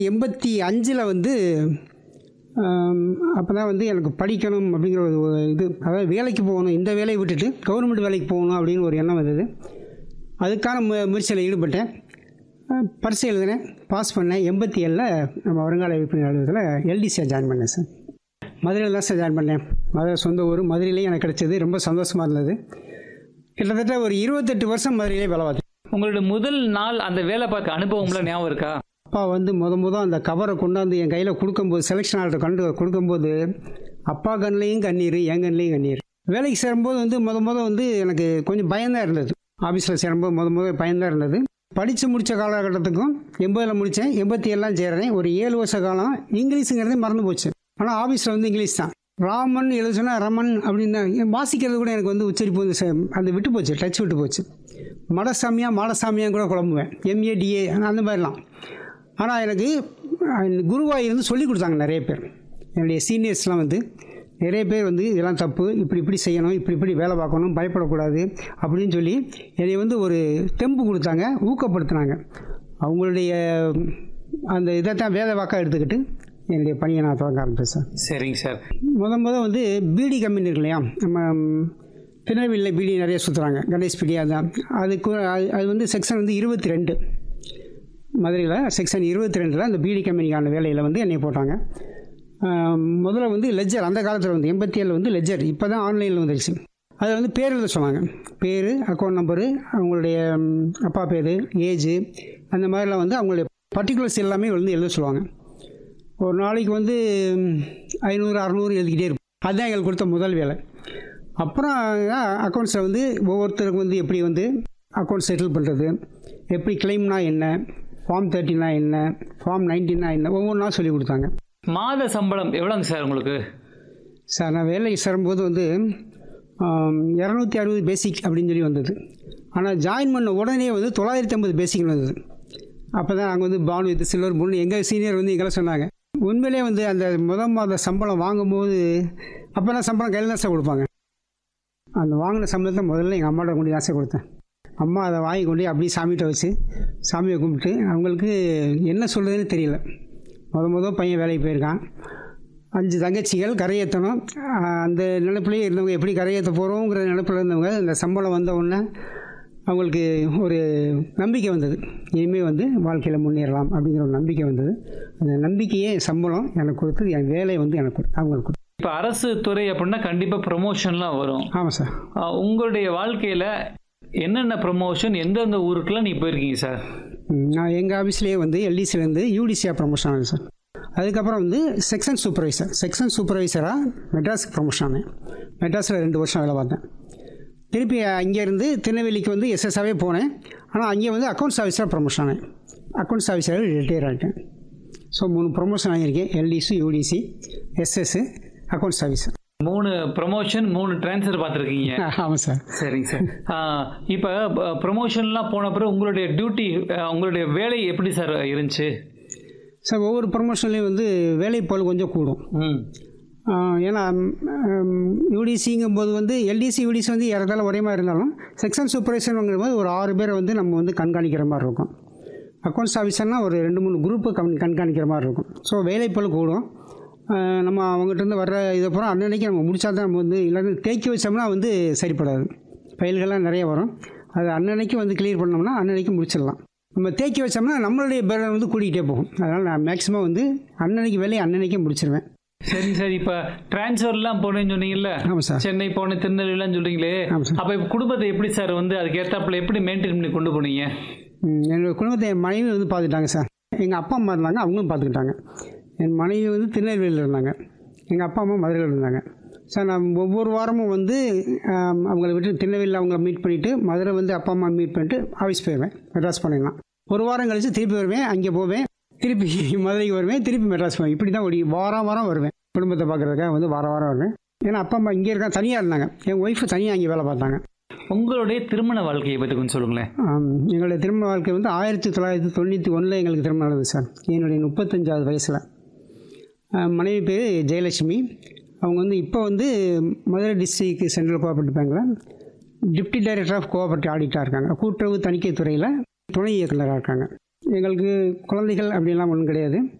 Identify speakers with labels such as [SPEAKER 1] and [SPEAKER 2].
[SPEAKER 1] எண்பத்தி அஞ்சில் வந்து அப்போ தான் வந்து எனக்கு படிக்கணும் அப்படிங்கிற ஒரு ஒரு இது அதாவது வேலைக்கு போகணும் இந்த வேலையை விட்டுட்டு கவர்மெண்ட் வேலைக்கு போகணும் அப்படின்னு ஒரு எண்ணம் வந்தது அதுக்கான மு முயற்சியில் ஈடுபட்டேன் அஹ், பரீட்சை எழுதினேன் பாஸ் பண்ணேன் எண்பத்தி ஏழில் நம்ம வருங்கால விற்பனை அலுவலகத்தில் எல்டிசியாக ஜாயின் பண்ணேன் சார் மதுரையில் தான் சார் ஜாயின் பண்ணேன் மதுரை சொந்த ஊர் மதுரையிலேயும் எனக்கு கிடைச்சது ரொம்ப சந்தோஷமாக இருந்தது கிட்டத்தட்ட ஒரு இருபத்தெட்டு வருஷம் மதுரையிலே வேலை பார்த்தேன்
[SPEAKER 2] உங்களுடைய முதல் நாள் அந்த வேலை பார்க்க அனுபவம்லாம் ஞாபகம் இருக்கா
[SPEAKER 1] அப்பா வந்து முத முத அந்த கவரை கொண்டாந்து என் கையில் கொடுக்கும்போது செலெக்ஷன் ஆர்டர் கண்டு கொடுக்கும்போது அப்பா கண்ணிலையும் கண்ணீர் என் கண்ணிலையும் கண்ணீர் வேலைக்கு சேரும்போது வந்து முத முத வந்து எனக்கு கொஞ்சம் பயம்தான் இருந்தது ஆஃபீஸில் சேரும்போது முத முத பயம்தான் இருந்தது படித்து முடித்த காலகட்டத்துக்கும் எண்பதில் முடித்தேன் எண்பத்தி ஏழாம் சேர்றேன் ஒரு ஏழு வருஷ காலம் இங்கிலீஷுங்கிறதே மறந்து போச்சு ஆனால் ஆஃபீஸில் வந்து இங்கிலீஷ் தான் ராமன் எழுத சொன்னா ரமன் அப்படின்னு வாசிக்கிறது கூட எனக்கு வந்து உச்சரிப்பு வந்து சே- அந்த விட்டு போச்சு டச் விட்டு போச்சு மடசாமியா மாடசாமியா கூட குழம்புவேன் எம்ஏடிஏ அந்த மாதிரிலாம் ஆனால் எனக்கு அஹ், குருவாய் இருந்து சொல்லி கொடுத்தாங்க நிறைய பேர் என்னுடைய சீனியர்ஸ்லாம் வந்து நிறைய பேர் வந்து இதெல்லாம் தப்பு இப்படி இப்படி செய்யணும் இப்படி இப்படி வேலை பார்க்கணும் பயப்படக்கூடாது அப்படின்னு சொல்லி என்னை வந்து ஒரு தெம்பு கொடுத்தாங்க ஊக்கப்படுத்தினாங்க அவங்களுடைய அந்த இதை தான் வேலை வாக்காக எடுத்துக்கிட்டு என்னுடைய பணியை நான் தொடங்க ஆரம்பித்தேன் சார்
[SPEAKER 2] சரிங்க சார்
[SPEAKER 1] முத முத வந்து பீடி கம்பெனி இருக்கு இல்லையா நம்ம ம், திருநெல்வேலியில் பீடி நிறைய சுற்றுறாங்க கணேஷ் பீடி அதான் அதுக்கு அது அது வந்து செக்ஷன் வந்து இருபத்தி ரெண்டு மதுரையில் செக்ஷன் இருபத்தி ரெண்டில் அந்த பீடி கம்பெனிக்கான வேலையில் வந்து என்னை போட்டாங்க ஆம், முதல்ல வந்து லெஜர் அந்த காலத்தில் வந்து எண்பத்தி ஏழில் வந்து லெஜர் இப்போ தான் ஆன்லைனில் வந்துருச்சு அதில் வந்து பேர் எழுத சொன்னாங்க பேர் அக்கௌண்ட் நம்பரு அவங்களுடைய ம், அப்பா பேர் ஏஜு அந்த மாதிரிலாம் வந்து அவங்களுடைய பர்டிகுலர்ஸ் எல்லாமே வந்து எழுத சொல்லுவாங்க ஒரு நாளைக்கு வந்து ம், ஐநூறு அறநூறு எழுதிக்கிட்டே இருப்போம் அதுதான் எங்களுக்கு கொடுத்த முதல் வேலை அப்புறம் அக்கௌண்ட்ஸில் வந்து ஒவ்வொருத்தருக்கும் வந்து எப்படி வந்து அக்கௌண்ட் செட்டில் பண்ணுறது எப்படி கிளைம்னா என்ன ஃபார்ம் தேர்ட்டினா என்ன ஃபார்ம் நைன்டீனா என்ன ஒவ்வொன்றா சொல்லி கொடுத்தாங்க
[SPEAKER 2] மாத சம்பளம் எவ்வளோங்க சார் உங்களுக்கு
[SPEAKER 1] சார் நான் வேலைக்கு சேரும்போது வந்து இரநூத்தி அறுபது பேசிக் அப்படின்னு சொல்லி வந்தது ஆனால் ஜாயின் பண்ண உடனே வந்து தொள்ளாயிரத்தி ஐம்பது பேசிக்னு வந்தது அப்போ தான் நாங்கள் வந்து பானு இது சில்வர் பொண்ணு எங்கள் சீனியர் வந்து எங்களை சொன்னாங்க உண்மையிலே வந்து அந்த முதல் மாத சம்பளம் வாங்கும்போது அப்போல்லாம் சம்பளம் கையில் தான் சார் கொடுப்பாங்க அந்த வாங்கின சம்பளத்தை முதல்ல எங்கள் அம்மாட்ட கொண்டு ஆசை கொடுத்தேன் அம்மா அதை வாங்கி கொண்டு அப்படியே சாமிகிட்ட வச்சு சாமியை கும்பிட்டு அவங்களுக்கு என்ன சொல்கிறதுன்னு தெரியல முத முத பையன் வேலைக்கு போயிருக்கான் அஞ்சு தங்கச்சிகள் கரையேற்றணும் ஆஹ் அந்த நினைப்புலேயே இருந்தவங்க எப்படி கரையேற்ற போகிறோங்கிற நினைப்பில் இருந்தவங்க இந்த சம்பளம் வந்த உடனே அவங்களுக்கு ஒரு நம்பிக்கை வந்தது இனிமேல் வந்து வாழ்க்கையில் முன்னேறலாம் அப்படிங்கிற ஒரு நம்பிக்கை வந்தது அந்த நம்பிக்கையே சம்பளம் எனக்கு கொடுத்து என் வேலை வந்து எனக்கு கொடு- அவங்களுக்கு கொடுத்து
[SPEAKER 2] இப்போ அரசு துறை அப்படின்னா கண்டிப்பாக ப்ரொமோஷன்லாம் வரும்
[SPEAKER 1] ஆமாம் சார்
[SPEAKER 2] ஆஹ் உங்களுடைய வாழ்க்கையில் என்னென்ன ப்ரொமோஷன் எந்தெந்த ஊருக்குலாம் நீ போயிருக்கீங்க சார்
[SPEAKER 1] ம், நான் எங்கள் ஆஃபீஸ்லேயே வந்து எல்டிசிலேருந்து யூடிசியாக ப்ரமோஷன் ஆனேன் சார் அதுக்கப்புறம் வந்து செக்ஷன் சூப்பர்வைசர் செக்ஷன் சூப்பர்வைசராக மெட்ராஸுக்கு ப்ரமோஷன் ஆனேன் மெட்ராஸில் ரெண்டு வருஷம் வேலை பார்த்தேன் திருப்பி அங்கேருந்து திருநெல்வேலிக்கு வந்து எஸ்எஸ்ஸாகவே போனேன் ஆனால் அங்கே வந்து அக்கௌண்ட்ஸ் ஆஃபீஸராக ப்ரமோஷன் ஆனேன் அக்கௌண்ட்ஸ் ஆஃபீஸராக ரிட்டையர் ஆகிட்டேன் ஸோ மூணு ப்ரொமோஷன் ஆகியிருக்கேன் LDC UDC SS accounts officer
[SPEAKER 2] மூணு ப்ரொமோஷன் மூணு ட்ரான்ஸ்ஃபர் பார்த்துருக்கீங்க
[SPEAKER 1] ஆமாம் சார்
[SPEAKER 2] சரிங்க சார் இப்போ ப்ரொமோஷன்லாம் போன பிறகு உங்களுடைய டியூட்டி உங்களுடைய வேலை எப்படி சார் இருந்துச்சு
[SPEAKER 1] சார் ஒவ்வொரு ப்ரொமோஷன்லேயும் வந்து வேலைப்பளு கொஞ்சம் கூடும்
[SPEAKER 2] ம்
[SPEAKER 1] ஆஹ் ஏன்னா யூடிசிங்கும் போது வந்து எல்டிசி யூடிசி வந்து ஏறதால ஒரே மாதிரி இருந்தாலும் செக்ஷன் சூப்பர்வைசருங்கிற போது ஒரு ஆறு பேரை வந்து நம்ம வந்து கண்காணிக்கிற மாதிரி இருக்கும் அக்கௌண்ட்ஸ் ஆஃபீஸர்னால் ஒரு ரெண்டு மூணு குரூப்பை கண் கண்காணிக்கிற மாதிரி இருக்கும் ஸோ வேலைப்பளு கூடும் ஆஹ் நம்ம அவங்ககிட்ட இருந்து வர்ற இதை பூரா அன்னன்னைக்கு நம்ம முடிச்சா தான் நம்ம வந்து இல்லைன்னா தேக்கி வச்சோம்னா வந்து சரிப்படாது ஃபைல்கள்லாம் நிறைய வரும் அது அன்னன்னைக்கு வந்து கிளியர் பண்ணோம்னா அன்னன்னைக்கு முடிச்சிடலாம் நம்ம தேக்கி வச்சோம்னா நம்மளுடைய பேரை வந்து கூட்டிகிட்டே போகும் அதனால் நான் மேக்ஸிமம் வந்து அன்னன்னைக்கு வேலையை அன்னன்னைக்கே முடிச்சிருவேன்
[SPEAKER 2] சரிங்க சார் இப்போ டிரான்ஸ்ஃபர்லாம் போனேன்னு சொன்னீங்கல்ல
[SPEAKER 1] ஆமாம் சார்
[SPEAKER 2] சென்னை போனேன் திருநெல்வேலிலாம் சொல்றீங்களே
[SPEAKER 1] ஆமாம் சார்.
[SPEAKER 2] அப்போ இப்போ குடும்பத்தை எப்படி சார் வந்து அதுக்கு ஏற்றாப்புல எப்படி மெயின்டைன் பண்ணி கொண்டு போனீங்க
[SPEAKER 1] ம், என்னோட குடும்பத்தை என் மனைவி வந்து பார்த்துட்டாங்க சார் எங்கள் அப்பா அம்மா இருந்தாங்க அவங்களும் பார்த்துக்கிட்டாங்க என் மனைவி வந்து திருநெல்வேலியில் இருந்தாங்க எங்கள் அப்பா அம்மா மதுரையில் இருந்தாங்க சார் நான் ஒவ்வொரு வாரமும் வந்து ஆம், அவங்கள விட்டு திருநெல்வேலியில் அவங்கள மீட் பண்ணிவிட்டு மதுரை வந்து அப்பா அம்மா மீட் பண்ணிட்டு ஆஃபீஸ் போயிடுவேன் மெட்ராஸ் பண்ணிடலாம் ஒரு வாரம் கழித்து திருப்பி வருவேன் அங்கே போவேன் திருப்பி மதுரைக்கு வருவேன் திருப்பி மெட்ராஸ் போவேன் இப்படி தான் ஓடி வாரம் வாரம் வருவேன் குடும்பத்தை பார்க்குறதுக்காக வந்து வாரம் வாரம் வருவேன் ஏன்னா அப்பா அம்மா இங்கே இருக்காங்க தனியாக இருந்தாங்க என் ஒய்ஃபு தனியாக அங்கே வேலை பார்த்தாங்க
[SPEAKER 2] உங்களுடைய திருமண வாழ்க்கையை பற்றி கொஞ்சம் சொல்லுங்களேன்
[SPEAKER 1] ஆம், எங்களுடைய திருமண வாழ்க்கை வந்து ஆயிரத்தி தொள்ளாயிரத்தி தொண்ணூற்றி ஒன்றில் எங்களுக்கு திருமணம் நடந்தது சார் என்னுடைய முப்பத்தஞ்சாவது வயசில் மனைவி பேர் ஜெயலட்சுமி அவங்க வந்து இப்போ வந்து மதுரை டிஸ்ட்ரிக்ட் சென்ட்ரல் கோஆபரேட்டிவ் பேங்க்கில் டிப்டி டைரக்டர் ஆஃப் கோஆபரேட்டிவ் ஆடிட்டாக இருக்காங்க கூட்டுறவு தணிக்கை துறையில் துணை இயக்குனராக இருக்காங்க எங்களுக்கு குழந்தைகள் அப்படிலாம் ஒன்றும் கிடையாது